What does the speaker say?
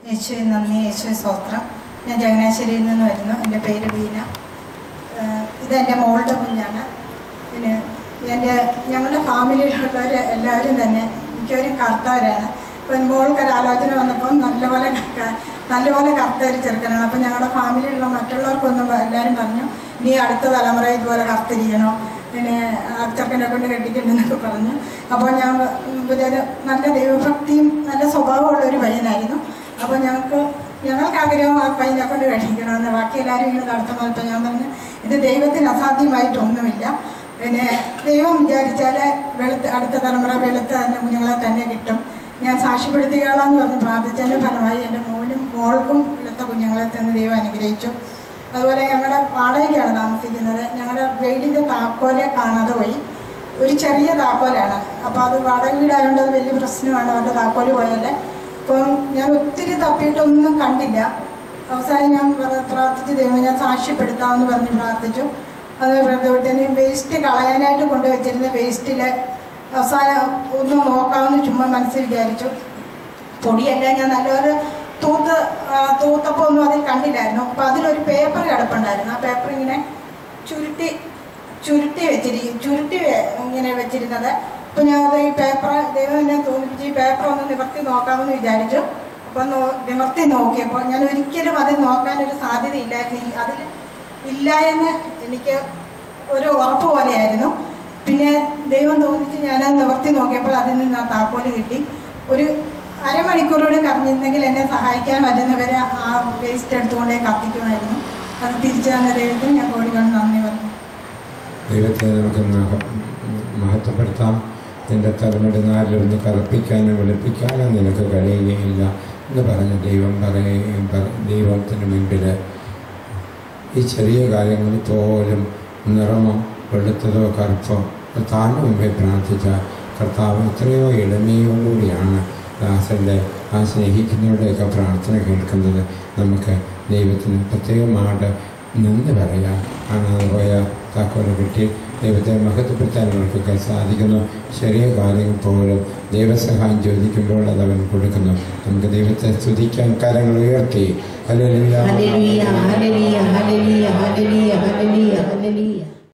യേശുവെ നന്ദി യേശുവെ സ്തോത്രം ഞാൻ ചങ്ങനാശ്ശേരിയിൽ നിന്ന് വരുന്നു എൻ്റെ പേര് ബീന ഏഹ് ഇതെൻ്റെ മോളുടെ കുഞ്ഞാണ് പിന്നെ എൻ്റെ ഞങ്ങളുടെ ഫാമിലിയിലുള്ളവർ എല്ലാവരും തന്നെ മിക്കവരും കർത്തവരാണ് അപ്പം മോൾക്ക് ഒരു ആലോചന വന്നപ്പോൾ നല്ലപോലെ ക- നല്ലപോലെ കറുത്ത ഒരു ചെറുക്കനാണ് അപ്പം ഞങ്ങളുടെ ഫാമിലിയിലുള്ള മറ്റുള്ളവർക്കൊന്നും എല്ലാവരും പറഞ്ഞു നീ അടുത്ത തലമുറ ഇതുപോലെ കറുത്തിരിക്കണോ പിന്നെ ആ ചെറുക്കനെ കൊണ്ട് കെട്ടിക്കണ്ടെന്നൊക്കെ പറഞ്ഞു അപ്പോൾ ഞാൻ പിന്നെ ഒരു നല്ല ദൈവഭക്തിയും നല്ല സ്വഭാവമുള്ള ഒരു പയ്യനായിരുന്നു അപ്പോൾ ഞങ്ങൾക്ക് ഞങ്ങൾക്ക് ആഗ്രഹം ആ പയ്യനെ കൊണ്ട് കഴിക്കണമെന്ന് ബാക്കി എല്ലാവരും ഇങ്ങനെ നടത്തുമ്പോൾ ഇപ്പം ഞാൻ പറഞ്ഞു ഇത് ദൈവത്തിന് അസാധ്യമായിട്ടൊന്നുമില്ല പിന്നെ ദൈവം വിചാരിച്ചാൽ വെളുത്ത് അടുത്ത തലമുറ വെളുത്ത തന്നെ കുഞ്ഞുങ്ങളെ തന്നെ കിട്ടും ഞാൻ സാക്ഷ്യപ്പെടുത്തുകയാണെന്ന് പറഞ്ഞ് പ്രാർത്ഥിച്ചതിൻ്റെ ഫലമായി എൻ്റെ മോനും മോൾക്കും വെളുത്ത കുഞ്ഞുങ്ങളെ തന്നെ ദൈവം അനുഗ്രഹിച്ചു അതുപോലെ ഞങ്ങളുടെ വാടകയ്ക്കാണ് താമസിക്കുന്നത് ഞങ്ങളുടെ വീടിൻ്റെ താക്കോലെ കാണാതെ പോയി ഒരു ചെറിയ താക്കോലാണ് അപ്പോൾ അത് വാടക വീടായതുകൊണ്ട് അത് വലിയ പ്രശ്നമാണ് അവരുടെ താക്കോല് പോയല്ലേ അപ്പം ഞാൻ ഒത്തിരി തപ്പിയിട്ടൊന്നും കണ്ടില്ല അവസാനം ഞാൻ പറ- പ്രാർത്ഥിച്ച് ദൈവം ഞാൻ സാക്ഷ്യപ്പെടുത്താമെന്ന് പറഞ്ഞ് പ്രാർത്ഥിച്ചു അത് വ്രതവിട്ടന് വേസ്റ്റ് കളയാനായിട്ട് കൊണ്ടുവച്ചിരുന്ന വേസ്റ്റിൽ അവസാനം ഒന്ന് നോക്കാമെന്ന് ചുമ്മാ മനസ്സിൽ വിചാരിച്ചു പൊടിയല്ല ഞാൻ നല്ലൊരു തൂത്ത് ആ, തൂത്തപ്പോൾ ഒന്നും അതിൽ കണ്ടില്ലായിരുന്നു അപ്പോൾ അതിലൊരു പേപ്പർ കിടപ്പുണ്ടായിരുന്നു ആ പേപ്പർ ഇങ്ങനെ ചുരുട്ടി ചുരുട്ടി വെച്ചിരിക്കും ചുരുട്ടി വെ- ഇങ്ങനെ വെച്ചിരുന്നത് അപ്പോൾ ഞാൻ അത് ഈ പേപ്പർ ദൈവം എന്നെ തോന്നിപ്പിച്ച് ഈ പേപ്പർ ഒന്ന് നിവർത്തി നോക്കാമെന്ന് വിചാരിച്ചു അപ്പോൾ നോ നിവർത്തി നോക്കിയപ്പോൾ ഞാൻ ഒരിക്കലും അതിൽ നോക്കാനൊരു സാധ്യതയില്ലായിരുന്നു ഈ- അതിൽ ഇല്ല എന്ന് എനിക്ക് ഒരു ഉറപ്പ് പോലെയായിരുന്നു പിന്നെ ദൈവം തോന്നിച്ച് ഞാൻ നിവർത്തി നോക്കിയപ്പോൾ അതിൽ നിന്ന് ആ താക്കോല് കിട്ടി ഒരു അരമണിക്കൂറോട് കറഞ്ഞിരുന്നെങ്കിൽ എന്നെ സഹായിക്കാൻ പറ്റുന്നവരെ ആ വേസ്റ്റ് എടുത്തുകൊണ്ടേ കത്തിക്കുമായിരുന്നു അത് തിരിച്ചു തന്ന ദൈവത്തിന് ഞാൻ കോടികൾ നന്ദി പറഞ്ഞു ദൈവത്തെ നമുക്ക് മഹ- മഹത്വപ്പെടുത്താം നിന്റെ തലമുടിനാലിലൊന്ന് കറുപ്പിക്കാനോ വെളുപ്പിക്കാനോ നിനക്ക് കഴിയുകയില്ല എന്ന് പറഞ്ഞ് ദൈവം പറയുകയും പറ- ദൈവത്തിന് മുൻപിൽ ഈ ചെറിയ കാര്യങ്ങളിൽ പോലും നിറമോ വെളുത്തതോ കറുപ്പോ താന് മുമ്പേ പ്രാർത്ഥിച്ച കർത്താവ് എത്രയോ എളിമയോടുകൂടിയാണ് ദാസൻ്റെ ആ സ്നേഹിക്കുന്നവരുടെയൊക്കെ പ്രാർത്ഥന കേൾക്കുന്നത് നമുക്ക് ദൈവത്തിന് പ്രത്യേകമായിട്ട് നന്ദി പറയാം കാണാതെ പോയ താക്കോല് കിട്ടി ദൈവത്തെ മഹത്വപ്പെടുത്താൻ അവർക്കൊക്കെ സാധിക്കുന്നു ചെറിയ കാര്യങ്ങൾ പോലും ദൈവസഹായം ചോദിക്കുമ്പോൾ അത് അവൻ കൊടുക്കുന്നു നമുക്ക് ദൈവത്തെ സ്തുതിക്കാൻ കരങ്ങൾ ഉയർത്തി hallelujah Hallelujah, hallelujah, hallelujah, hallelujah, hallelujah, hallelujah.